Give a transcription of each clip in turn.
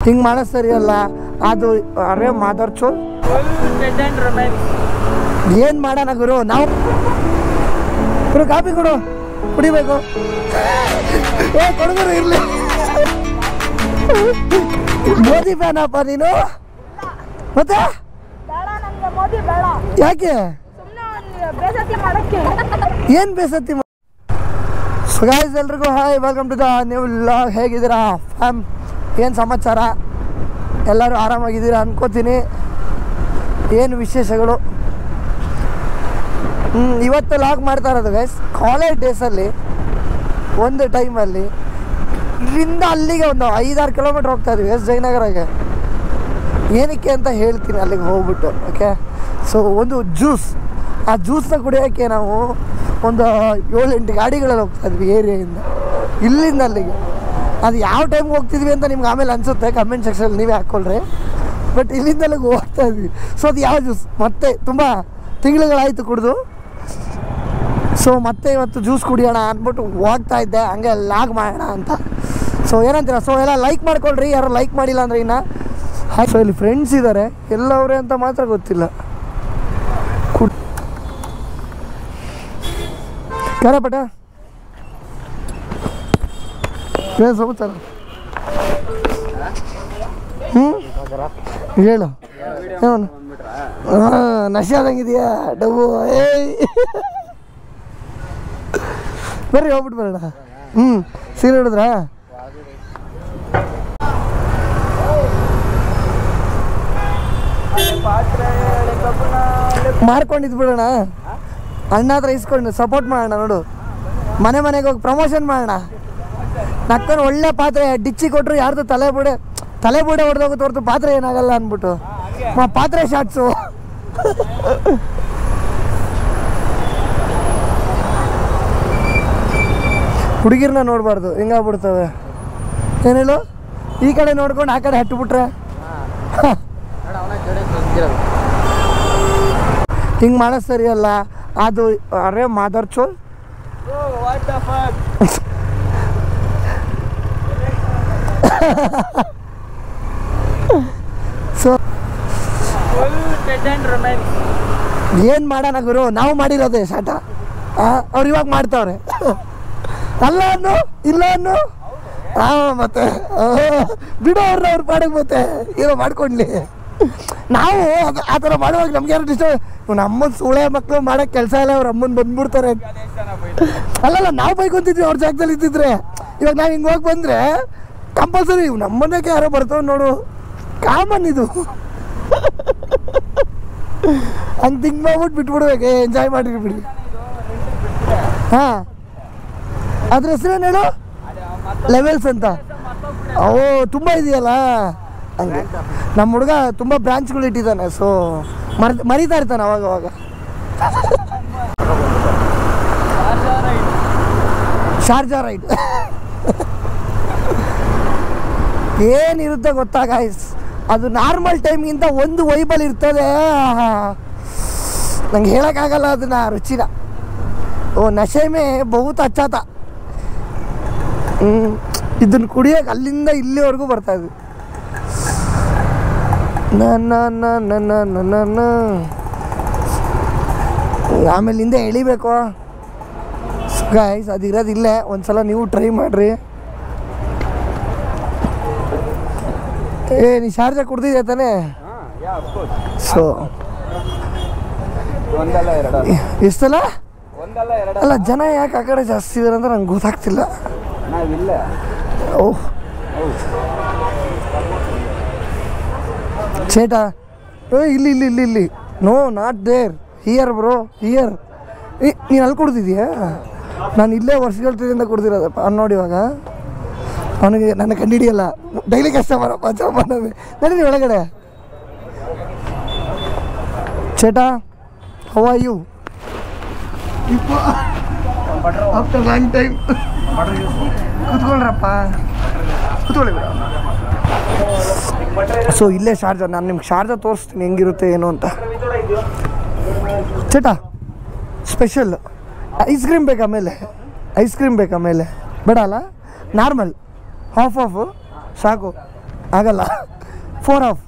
ಹಿಂಗೆ ಮಾಡೋದು ಸರಿಯಲ್ಲ ಅದು ಅರೆ ಮಾದರ್ ಚೋ ಏನು ಮಾಡೋಣ ಗುರು ನಾವು ಗುರು ಕಾಪಿ ಕೊಡು ಕುಡಿಬೇಕು ಏ ಕೊಡುಗರು ಇರಲಿ ಮೋದಿ ಫ್ಯಾನಪ್ಪ ನೀನು ಮತ್ತೆ ಬೇಡ ನಮ್ಗೆ ಮೋದಿ ಬೇಡ ಯಾಕೆ ಸುಮ್ಮನೆ ಒಂದು ಬೇಸತಿ ಮಾಡಕ್ಕೆ ಏನು ಬೇಸತ್ತಿ ಸೊ ಗಾಯ್ಸ್ ಎಲ್ರಿಗೂ ಹಾಯ್ ವೆಲ್ಕಮ್ ಟು ದ ನೀವು ಲಾಗ್ ಹೇಗಿದ್ದೀರಾ ಫ್ಯಾಮ್ ಏನು ಸಮಾಚಾರ ಎಲ್ಲರೂ ಆರಾಮಾಗಿದ್ದೀರಾ ಅನ್ಕೋತೀನಿ ಏನು ವಿಶೇಷಗಳು ಹ್ಮ್, ಇವತ್ತು ಲಾಗ್ ಮಾಡ್ತಾ ಇರೋದು ಗೈಸ್ ಕಾಲೇಜ್ ಡೇಸಲ್ಲಿ ಒಂದು ಟೈಮಲ್ಲಿ ಇಲ್ಲಿಂದ ಅಲ್ಲಿಗೆ ಒಂದು ಐದಾರು ಕಿಲೋಮೀಟ್ರ್ ಹೋಗ್ತಾ ಇದ್ವಿ ಎಸ್ ಜಯನಗರಗೆ ಏನಕ್ಕೆ ಅಂತ ಹೇಳ್ತೀನಿ ಅಲ್ಲಿಗೆ ಹೋಗ್ಬಿಟ್ಟು ಓಕೆ ಸೊ ಒಂದು ಜ್ಯೂಸ್ ಆ ಜ್ಯೂಸ್ನ ಕುಡಿಯೋಕ್ಕೆ ನಾವು ಒಂದು ಏಳು ಎಂಟು ಗಾಡಿಗಳಲ್ಲಿ ಹೋಗ್ತಾ ಇದ್ವಿ ಏರಿಯಾಯಿಂದ ಇಲ್ಲಿಂದ ಅಲ್ಲಿಗೆ ಅದು ಯಾವ ಟೈಮ್ಗೆ ಹೋಗ್ತಿದ್ವಿ ಅಂತ ನಿಮ್ಗೆ ಆಮೇಲೆ ಅನಿಸುತ್ತೆ ಕಮೆಂಟ್ ಸೆಕ್ಷನಲ್ಲಿ ನೀವೇ ಹಾಕ್ಕೊಳ್ರಿ ಬಟ್ ಇಲ್ಲಿಂದ ಅಲ್ಲಿಗೆ ಹೋಗ್ತಾ ಇದ್ವಿ ಸೊ ಅದು ಯಾವ ಜ್ಯೂಸ್ ಮತ್ತೆ ತುಂಬ ತಿಂಗಳುಗಳಾಯಿತು ಕುಡಿದು ಸೊ ಮತ್ತೆ ಇವತ್ತು ಜ್ಯೂಸ್ ಕುಡಿಯೋಣ ಅಂದ್ಬಿಟ್ಟು ಹೋಗ್ತಾ ಇದ್ದೆ ಹಂಗೆ ಲಾಗ್ ಮಾಡೋಣ ಅಂತ ಸೊ ಏನಂತೀರ ಸೊ ಎಲ್ಲ ಲೈಕ್ ಮಾಡ್ಕೊಳ್ರಿ ಯಾರು ಲೈಕ್ ಮಾಡಿಲ್ಲ ಅಂದ್ರೆ ಇನ್ನು ಹಾಯ್ ಸೊ ಇಲ್ಲಿ ಫ್ರೆಂಡ್ಸ್ ಇದ್ದಾರೆ ಎಲ್ಲವ್ರೆ ಅಂತ ಮಾತ್ರ ಗೊತ್ತಿಲ್ಲ ಕುಡ್ ಕರಪಟ ಏನು ಸಮಾಚಾರ ಹ್ಞೂ ಹೇಳು ಏನು ಹಾಂ ನಶೆ ಆದಂಗಿದೆಯಾ ಡಬ್ಬು ಏಯ್ ಬರ್ರಿ ಹೋಗ್ಬಿಟ್ಟು ಬರೋಣ ಹ್ಞೂ ಸೀರೆ ಹಿಡಿದ್ರಾ ಮಾರ್ಕೊಂಡಿದ್ದು ಬಿಡೋಣ ಅಣ್ಣ ಹತ್ರ ಇಸ್ಕೊಂಡು ಸಪೋರ್ಟ್ ಮಾಡೋಣ ನೋಡು ಮನೆ ಮನೆಗೆ ಹೋಗಿ ಪ್ರಮೋಷನ್ ಮಾಡೋಣ ನಕ್ಕನ್ನು ಒಳ್ಳೆ ಪಾತ್ರೆ ಡಿಚ್ಚಿ ಕೊಟ್ಟರು ಯಾರ್ದು ತಲೆ ಬುಡೆ ತಲೆ ಬುಡೆ ಹೊಡೆದೋಗುತ್ತೆ ಹೊರತು ಪಾತ್ರೆ ಏನಾಗಲ್ಲ ಅಂದ್ಬಿಟ್ಟು ಮಾ ಪಾತ್ರೆ ಶಾಟ್ಸು ಹುಡುಗಿರ್ನ ನೋಡಬಾರ್ದು ಹಿಂಗಾಗ್ಬಿಡ್ತವೆ ಏನು ಹೇಳು ಈ ಕಡೆ ನೋಡ್ಕೊಂಡು ಆ ಕಡೆ ಹಟ್ಟುಬಿಟ್ರೆ ಹಿಂಗೆ ಮಾಡೋದು ಸರಿಯಲ್ಲ ಅದು ಅರೆ ಮಾದರ್ ಚೋಲ್ ಸೊ ಏನು ಮಾಡೋಣ ಗುರು ನಾವು ಮಾಡಿರೋದೇ ಶಾಟ ಅವ್ರು ಇವಾಗ ಮಾಡ್ತಾವ್ರೆ ಅಲ್ಲ ಅನ್ನು ಇಲ್ಲ ಅನ್ನು ಹಾಂ ಮತ್ತೆ ಆ, ಬಿಡು ಅವ್ರನ್ನ ಅವ್ರ ಪಾಡಿಗೆ ಮತ್ತೆ ಏನೋ ಮಾಡ್ಕೊಂಡ್ಲಿ ನಾವು ಅದು ಆ ಥರ ಮಾಡುವಾಗ ನಮ್ಗೆ ಯಾರು ಇಷ್ಟ ನಮ್ಮನ್ನ ಸುಳೆ ಮಕ್ಕಳು ಮಾಡೋಕ್ಕೆ ಕೆಲಸ ಇಲ್ಲ ಅವ್ರ ಅಮ್ಮನ ಬಂದ್ಬಿಡ್ತಾರೆ ಅಲ್ಲಲ್ಲ ನಾವು ಬೈಕೊಂತಿದ್ವಿ ಅವ್ರ ಜಾಗದಲ್ಲಿ ಇದ್ದಿದ್ರೆ ಇವಾಗ ನಾವು ಹಿಂಗೆ ಹೋಗಿ ಬಂದರೆ ಕಂಪಲ್ಸರಿ ನಮ್ಮನ್ನಕ್ಕೆ ಯಾರೋ ಬರ್ತಾವೆ ನೋಡು ಕಾಮನ್ ಇದು ಹಂಗೆ ಥಿಂಕ್ ಮಾಡ್ಬಿಟ್ಟು ಬಿಟ್ಬಿಡ್ಬೇಕು ಎಂಜಾಯ್ ಮಾಡಿರಿ ಬಿಡಿ ಹಾಂ ಅದ್ರ ಹೆಸರೇನು ಹೇಳು ಲೆವೆಲ್ಸ್ ಅಂತ ಓ ತುಂಬ ಇದೆಯಲ್ಲ ಹಂಗೆ ನಮ್ಮ ಹುಡುಗ ತುಂಬ ಬ್ರಾಂಚ್ಗಳು ಇಟ್ಟಿದ್ದಾನೆ ಸೊ ಮರ್ ಮರಿತಾ ಇರ್ತಾನೆ ಅವಾಗ ಅವಾಗ ಶಾರ್ಜಾ ರೈಡ್ ಏನಿರುತ್ತೆ ಗೊತ್ತಾ ಗಾಯ್ಸ್ ಅದು ನಾರ್ಮಲ್ ಟೈಮ್ಗಿಂತ ಒಂದು ವೈಬಲ್ ಇರ್ತದೆ ನಂಗೆ ಹೇಳೋಕ್ಕಾಗಲ್ಲ ಅದನ್ನ ರುಚಿನ ಓ ನಶೆ ಮೇ ಬಹುತ್ ಅಚ್ಚಾತ ಹ್ಞೂ ಇದನ್ನು ಕುಡಿಯೋಕೆ ಅಲ್ಲಿಂದ ಇಲ್ಲಿವರೆಗೂ ಬರ್ತಾ ಇದ್ವಿ ನನ್ನ ನನ್ನ ನನ್ನ ಆಮೇಲೆ ಹಿಂದೆ ಎಳಿಬೇಕು ಗಾಯ್ಸ್ ಅದಿರೋದು ಇಲ್ಲೇ ಒಂದ್ಸಲ ನೀವು ಟ್ರೈ ಮಾಡಿರಿ ಏ ನೀ ಶಾರ್ಜಾ ಕುಡ್ದಿದ್ಯಾ ತಾನೇ ಸೊ ಒಂದಲ್ಲ ಎರಡ ಎಷ್ಟಲ್ಲ ಒಂದಲ್ಲ ಎರಡ ಅಲ್ಲ ಜನ ಯಾಕೆ ಆ ಕಡೆ ಜಾಸ್ತಿ ಇದಾರೆ ಅಂತ ನಂಗೆ ಗೊತ್ತಾಗ್ತಿಲ್ಲ ನಾವಿಲ್ಲ ಓಹ್ ಚೇಟ ಏ ಇಲ್ಲಿ ಇಲ್ಲಿ ಇಲ್ಲಿ ಇಲ್ಲಿ no not there here bro here ಏ ನೀನು ಅಲ್ಲಿ ಕುಡ್ದಿದ್ಯಾ ನಾನು ಇಲ್ಲೇ ವರ್ಷಗಳ ತಿಂದ ಕುಡ್ದಿರೋದಪ್ಪ ಅವ್ನು ನೋಡಿ ಇವಾಗ ಅವನಿಗೆ ನನ್ನ ಕಂಡಿಡಿಯಲ್ಲ ಡೈಲಿ ಕಸ್ಟಮರಪ್ಪ ಚಮ್ಮನವೇ ನಡೀರಿ ಒಳಗಡೆ ಚೇಟ how are you after long time ಕೂತ್ಕೊಳ್ರಪ್ಪ ಕೂತ್ಕೊಳ್ಳಿ ಸೊ ಇಲ್ಲೇ ಶಾರ್ಜಾ ನಾನು ನಿಮ್ಗೆ ಶಾರ್ಜಾ ತೋರಿಸ್ತೀನಿ ಹೆಂಗಿರುತ್ತೆ ಏನು ಅಂತ ಚಟ ಸ್ಪೆಷಲ್ ಐಸ್ ಕ್ರೀಮ್ ಬೇಕಾ ಮೇಲೆ ಐಸ್ ಕ್ರೀಮ್ ಬೇಕಾ ಮೇಲೆ ಬೇಡ ಅಲ್ಲ ನಾರ್ಮಲ್ ಹಾಫ್ ಆಫು ಸಾಕು ಆಗಲ್ಲ ಫೋರ್ ಆಫ್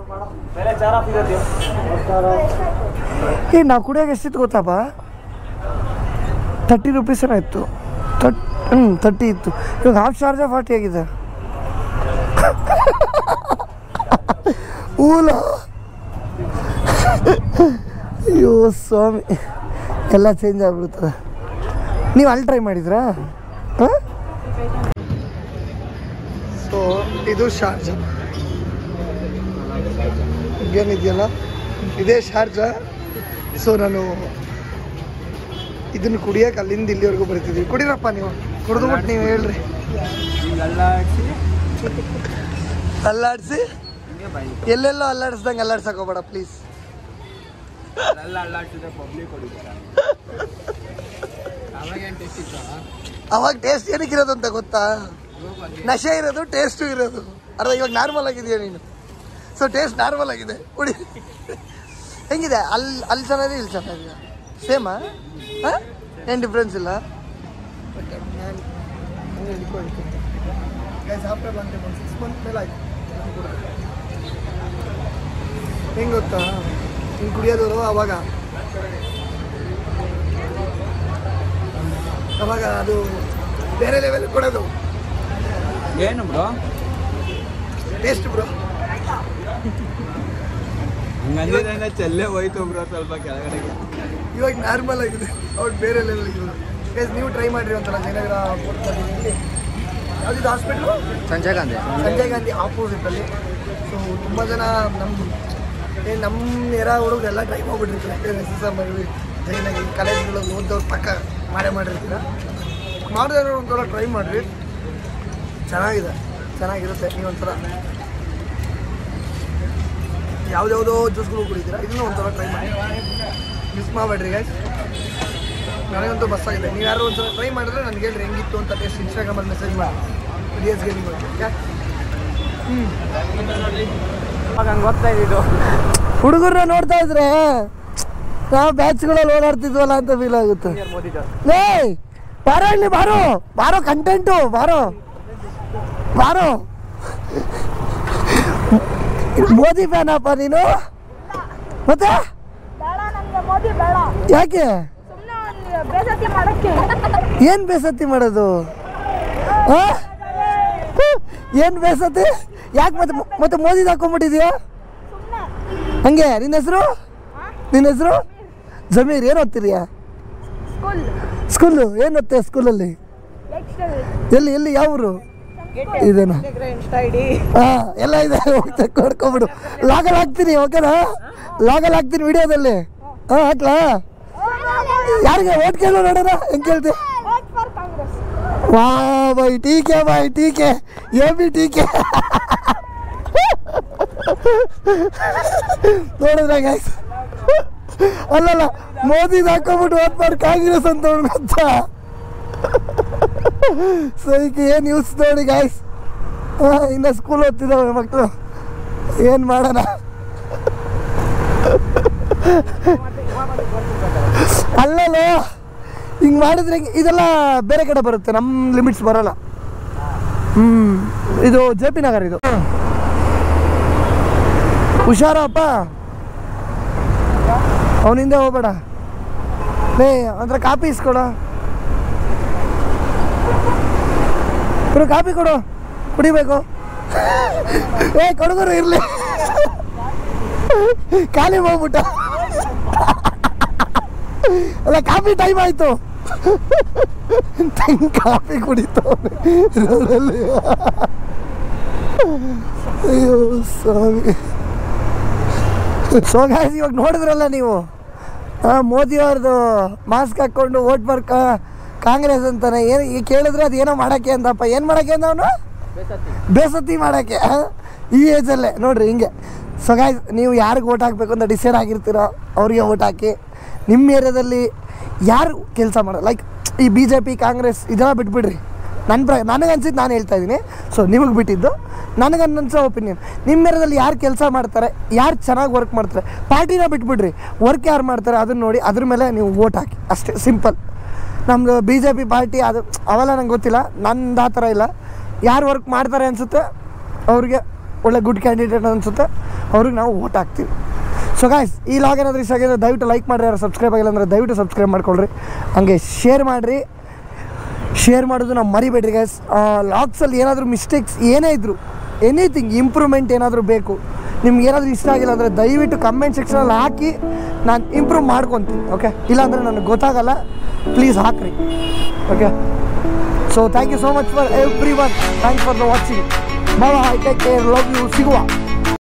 ಏ ನಾವು ಕುಡಿಯೋಕೆ ಎಷ್ಟಿತ್ತು ಗೊತ್ತಪ್ಪ ತರ್ಟಿ ರುಪೀಸ್ ಏನೋ ಇತ್ತು ತಟ್ ಹ್ಞೂ ತರ್ಟಿ ಇತ್ತು ಇವಾಗ ಹಾಫ್ ಚಾರ್ಜ ಫಾರ್ಟಿ ಆಗಿದೆ ಊಲ ಅಯ್ಯೋ ಸ್ವಾಮಿ ಎಲ್ಲ ಚೇಂಜ್ ಆಗ್ಬಿಡ್ತದೆ ನೀವು ಅಲ್ಲಿ ಟ್ರೈ ಮಾಡಿದ್ರಾ ಹಾಂ ಸೊ ಇದು ಶಾರ್ಜ ಏನಿದೆಯಲ್ಲ ಇದೇ ಶಾರ್ಜ ಸೊ ನಾನು ಇದನ್ನು ಕುಡಿಯೋಕೆ ಅಲ್ಲಿಂದ ಇಲ್ಲಿವರೆಗೂ ಬರ್ತಿದ್ವಿ ಕುಡಿರಪ್ಪ ನೀವು ಕುಡಿದ್ಬಿಟ್ಟು ನೀವು ಹೇಳ್ರಿ ಅಲ್ಲಾಡಿಸಿ ಹಿಂಗೆ ಬಾಯಿ ಎಲ್ಲೆಲ್ಲೋ ಅಲ್ಲಾಡಿಸ್ದಂಗೆ ಅಲ್ಲಾಡ್ಸಕ್ ಹೋಗ್ಬೇಡ ಪ್ಲೀಸ್ ಎಲ್ಲ ಅಲ್ಲಾಡ್ಸಿದ್ರೆ ಪಬ್ಲಿಕ್ ಹೊಡಿತಾರೆ ಅವಾಗೇನು ಟೆಸ್ಟ್ ಇತ್ತು ಅವಾಗ ಟೇಸ್ಟ್ ಏನಕ್ಕೆ ಇರೋದು ಅಂತ ಗೊತ್ತಾ ನಶೆ ಇರೋದು ಟೇಸ್ಟು ಇರೋದು ಅರ್ಧ ಇವಾಗ ನಾರ್ಮಲ್ ಆಗಿದೆಯಾ ನೀನು ಸೊ ಟೇಸ್ಟ್ ನಾರ್ಮಲ್ ಆಗಿದೆ ಕುಡಿ ಹೆಂಗಿದೆ ಅಲ್ಲಿ ಅಲ್ಲಿ ಚೆನ್ನಾಗಿದೆ ಇಲ್ಲಿ ಚೆನ್ನಾಗಿದೆಯಾ ಸೇಮಾ ಹಾಂ ಏನು ಡಿಫ್ರೆನ್ಸ್ ಇಲ್ಲ ಹೆಂಗೆ ಗೊತ್ತಾ ಹಿಂಗೆ ಕುಡಿಯೋದು ಅವಾಗ ಅವಾಗ ಅದು ಬೇರೆ ಲೆವೆಲ್ ಕೊಡೋದು ಏನು ಬ್ರೋ ಟೇಸ್ಟ್ ಬ್ರೋ ಹಂಗಂದ್ರೆ ಚೆಲ್ಲೇ ಹೋಯ್ತು ಬ್ರೋ ಸ್ವಲ್ಪ ಕೆಳಗಡೆಗೆ ಇವಾಗ ನಾರ್ಮಲ್ ಆಗಿದೆ ಅವ್ರು ಬೇರೆ ಲೆವೆಲ್ ಗೈಸ್ ನೀವು ಟ್ರೈ ಮಾಡಿರಿ ಒಂಥರ ಜಯನಗರ ಯಾವ್ದಿದು ಹಾಸ್ಪಿಟ್ಲು ಸಂಜಯ್ ಗಾಂಧಿ ಸಂಜಯ್ ಗಾಂಧಿ ಆಪೋಸಿಟಲ್ಲಿ ಸೊ ತುಂಬ ಜನ ನಮ್ಮ ಏನು ನಮ್ಮ ನೆರ ಹುಡುಗರೆಲ್ಲ ಟ್ರೈ ಮಾಡ್ಬಿಟ್ಟಿರ್ತಾರೆ ಎಸ್ ಎಸ್ ಎಮ್ ಜೈನಾಗಿ ಕಾಲೇಜ್ಗಳಲ್ಲಿ ಓದೋರು ಪಕ್ಕ ಮಾಡೇ ಮಾಡಿರ್ತೀರ ಮಾಡಿದ್ರೆ ಒಂಥರ ಟ್ರೈ ಮಾಡಿರಿ ಚೆನ್ನಾಗಿದೆ ಚೆನ್ನಾಗಿರುತ್ತೆ ನೀವು ಒಂಥರ ಯಾವುದ್ಯಾವುದೋ ಜ್ಯೂಸ್ಗಳು ಕುಡಿತೀರಾ ಇದನ್ನು ಒಂಥರ ಟ್ರೈ ಮಾಡಿ ಮಿಸ್ ಮಾಡಬೇಡ್ರಿ ಗೈಸ್ ನನಗಂತೂ ಬಸ್ ಆಗಿದೆ ನೀವು ಯಾರು ಒಂದ್ಸಲ ಟ್ರೈ ಮಾಡಿದ್ರೆ ನನಗೆ ಹೇಳ್ರಿ ಹೆಂಗಿತ್ತು ಅಂತ ಟೇಸ್ಟ್ ಇನ್ಸ್ಟಾಗ್ರಾಮಲ್ಲಿ ಮೆಸೇಜ್ ಮಾಡಿ ಡಿ ಎಸ್ ಗೇಮಿಂಗ್ ಯಾಕೆ ಅವಾಗ ಹಂಗೆ ಓದ್ತಾ ಇದ್ದಿದ್ದು ಹುಡುಗರನ್ನ ನೋಡ್ತಾ ಇದ್ರೆ ನಾವು ಬ್ಯಾಚ್ಗಳಲ್ಲಿ ಓಡಾಡ್ತಿದ್ವಲ್ಲ ಅಂತ ಫೀಲ್ ಆಗುತ್ತೆ ಮೋದಿದು ಏಯ್ ಬಾರೋ ಇಲ್ಲಿ ಬಾರೋ ಬಾರೋ ಕಂಟೆಂಟು ಬಾರೋ ಬಾರೋ ಮೋದಿ ಫ್ಯಾನ್ ಅಪ್ಪ ನೀನು ಮತ್ತೆ ಬೇಡ ನಂಗೆ ಮೋದಿ ಬೇಡ ಯಾಕೆ ಸುಮ್ಮನೆ ಒಂದು ಬೇಸತಿ ಮಾಡಕ್ಕೆ ಏನ್ ಬೇಸತಿ ಮಾಡೋದು ಆ? ಏನ್ ಬೇಸತಿ ಯಾಕೆ ಮತ್ತೆ ಮತ್ತೆ ಮೋದಿದು ಹಾಕೊಂಡ್ಬಿಟ್ಟಿದ್ಯಾ ಸುಮ್ಮನೆ ಹಂಗೆ ನಿನ್ನ ಹೆಸರು ನಿನ್ನ ಹೆಸರು ಜಮೀರ್ ಏನು ಓದ್ತಿದ್ಯಾ ಸ್ಕೂಲ್ ಸ್ಕೂಲು ಏನು ಓದ್ತೀಯ ಸ್ಕೂಲಲ್ಲಿ ನೆಕ್ಸ್ಟ್ ಎಲ್ಲಿ ಎಲ್ಲಿ ಯಾವ ಊರು ಇದೇನಾ ಹಾ ಎಲ್ಲ ಇದೆ ಹೋಗ್ತಾ ಕೊಡ್ಕೊಂಬಿಡು ಲಾಗಲ್ ಹಾಕ್ತೀನಿ ಓಕೆನಾ ಲಾಗಲ್ ಹಾಕ್ತೀನಿ ವಿಡಿಯೋದಲ್ಲಿ ಹಾ ಹಾಕ್ಲಾ ಯಾರಿಗೆ ಓಟ್ ಕೇಳು ನೋಡೋಣ ಹೆಂಗ್ ಕೇಳ್ತಿ ವೋಟ್ ಫಾರ್ ಕಾಂಗ್ರೆಸ್ ವಾ ಬೈ ಟೀಕೆ ಬೈ ಟೀಕೆ ಎ ಬಿ ಟೀಕೆ ನೋಡಿದ್ರ ಗೈಸ್ ಅಲ್ಲಲ್ಲ ಮೋದಿದ್ ಹಾಕೊಂಬಿಟ್ಟು ಓಟ್ ಮಾಡಿ ಕಾಂಗ್ರೆಸ್ ಅಂತ ಗೊತ್ತ ಸೊ ಈಗ ಏನು ನ್ಯೂಸ್ ನೋಡಿ ಗಾಯ್ಸ್ ಇನ್ನು ಸ್ಕೂಲ್ ಓದ್ತಿದ್ದಾವೆ ಮಕ್ಕಳು ಏನು ಮಾಡೋಣ ಅಲ್ಲಲ್ಲ ಹಿಂಗೆ ಮಾಡಿದ್ರೆ ಹೆಂಗೆ? ಇದೆಲ್ಲ ಬೇರೆ ಕಡೆ ಬರುತ್ತೆ ನಮ್ಮ ಲಿಮಿಟ್ಸ್ ಬರೋಲ್ಲ ಹ್ಞೂ ಇದು ಜೆ ಪಿ ನಗರ್ ಇದು ಹುಷಾರಪ್ಪ ಅವನಿಂದ ಹೋಗ್ಬೇಡ ಲೇ ಅಂದ್ರೆ ಕಾಪಿ ಇಸ್ಕೊಡ ಇವ್ರು ಕಾಪಿ ಕೊಡು ಕುಡಿಬೇಕು ಏ ಕೊಡುಗರು ಇರ್ಲಿ ಖಾಲಿ ಹೋಗ್ಬಿಟ್ಟ ಅಲ್ಲ ಕಾಫಿ ಟೈಮ್ ಆಯ್ತು ತೆಂಗ್ ಕಾಫಿ ಕುಡಿತು ರೋಡಲ್ಲಿ ಅಯ್ಯೋ ಸ್ವಾಮಿ ಸೊ ಗಾಯ್ಸ್ ಇವಾಗ ನೋಡಿದ್ರಲ್ಲ ನೀವು ಆ, ಮೋದಿ ಅವ್ರದ್ದು ಮಾಸ್ಕ್ ಹಾಕ್ಕೊಂಡು ವೋಟ್ ಬರ್ಕ ಕಾಂಗ್ರೆಸ್ ಅಂತಾನೆ ಏನು ಈಗ ಕೇಳಿದ್ರೆ ಅದು ಏನೋ ಮಾಡೋಕ್ಕೆ ಅಂತಪ್ಪ ಏನು ಮಾಡೋಕ್ಕೆ ಅಂದ ಅವನು ಬೇಸತಿ ಮಾಡೋಕ್ಕೆ ಆ? ಈ ಏಜಲ್ಲೇ ನೋಡ್ರಿ ಹಿಂಗೆ ಸೊ ಗಾಯ್ಸ್ ನೀವು ಯಾರಿಗೆ ಓಟ್ ಹಾಕಬೇಕು ಅಂತ ಡಿಸೈಡ್ ಆಗಿರ್ತೀರೋ ಅವ್ರಿಗೆ ಓಟ್ ಹಾಕಿ ನಿಮ್ಮ ಏರಿಯಾದಲ್ಲಿ ಯಾರು ಕೆಲಸ ಮಾಡೋ ಲೈಕ್ ಈ ಬಿ ಜೆ ಪಿ ಕಾಂಗ್ರೆಸ್ ಇದೆಲ್ಲ ಬಿಟ್ಬಿಡ್ರಿ ನನ್ನ ಪ್ರ ನನಗೆ ಅನ್ಸಿದ್ದು ನಾನು ಹೇಳ್ತಾ ಇದ್ದೀನಿ ಸೊ ನಿಮಗೆ ಬಿಟ್ಟಿದ್ದು ನನಗೆ ಅನ್ನಿಸೋ ಒಪಿನಿಯನ್ ನಿಮ್ಮ ಏರಿಯಾದಲ್ಲಿ ಯಾರು ಕೆಲಸ ಮಾಡ್ತಾರೆ ಯಾರು ಚೆನ್ನಾಗಿ ವರ್ಕ್ ಮಾಡ್ತಾರೆ ಪಾರ್ಟಿನ ಬಿಟ್ಬಿಡ್ರಿ ವರ್ಕ್ ಯಾರು ಮಾಡ್ತಾರೆ ಅದನ್ನ ನೋಡಿ ಅದ್ರ ಮೇಲೆ ನೀವು ವೋಟ್ ಹಾಕಿ ಅಷ್ಟೇ ಸಿಂಪಲ್ ನಮ್ಮದು ಬಿ ಜೆ ಪಿ ಪಾರ್ಟಿ ಅದು ಅವೆಲ್ಲ ನಂಗೆ ಗೊತ್ತಿಲ್ಲ ನಂದು ಆ ಥರ ಇಲ್ಲ ಯಾರು ವರ್ಕ್ ಮಾಡ್ತಾರೆ ಅನಿಸುತ್ತೆ ಅವ್ರಿಗೆ ಒಳ್ಳೆ ಗುಡ್ ಕ್ಯಾಂಡಿಡೇಟ್ ಅನಿಸುತ್ತೆ ಅವ್ರಿಗೆ ನಾವು ಓಟ್ ಹಾಕ್ತೀವಿ ಸೊ ಗಾಯ್ಸ್ ಈ ಲಾಗ್ ಏನಾದರೂ ಇಷ್ಟ ಆಗಿದ್ರೆ ದಯವಿಟ್ಟು ಲೈಕ್ ಮಾಡಿರಿ ಯಾರು ಸಬ್ಸ್ಕ್ರೈಬ್ ಆಗಿಲ್ಲ ಅಂದರೆ ದಯವಿಟ್ಟು ಸಬ್ಸ್ಕ್ರೈಬ್ ಮಾಡ್ಕೊಳ್ರಿ ಹಂಗೆ ಶೇರ್ ಮಾಡಿರಿ ಶೇರ್ ಮಾಡೋದು ನಾವು ಮರಿಬೇಡ್ರಿ ಗೈಸ್ ಲಾಗ್ಸಲ್ಲಿ ಏನಾದರೂ ಮಿಸ್ಟೇಕ್ಸ್ ಏನೇ ಇದ್ದರು ಎನಿಥಿಂಗ್ ಇಂಪ್ರೂವ್ಮೆಂಟ್ ಏನಾದರೂ ಬೇಕು ನಿಮ್ಗೆ ಏನಾದರೂ ಇಷ್ಟ ಆಗಿಲ್ಲ ಅಂದರೆ ದಯವಿಟ್ಟು ಕಮೆಂಟ್ ಸೆಕ್ಷನಲ್ಲಿ ಹಾಕಿ ನಾನು ಇಂಪ್ರೂವ್ ಮಾಡ್ಕೊತೀನಿ ಓಕೆ ಇಲ್ಲಾಂದರೆ ನನಗೆ ಗೊತ್ತಾಗಲ್ಲ ಪ್ಲೀಸ್ ಹಾಕ್ರಿ okay so thank you so much for everyone thanks for the watching bye take care love you ಸಿಗುವ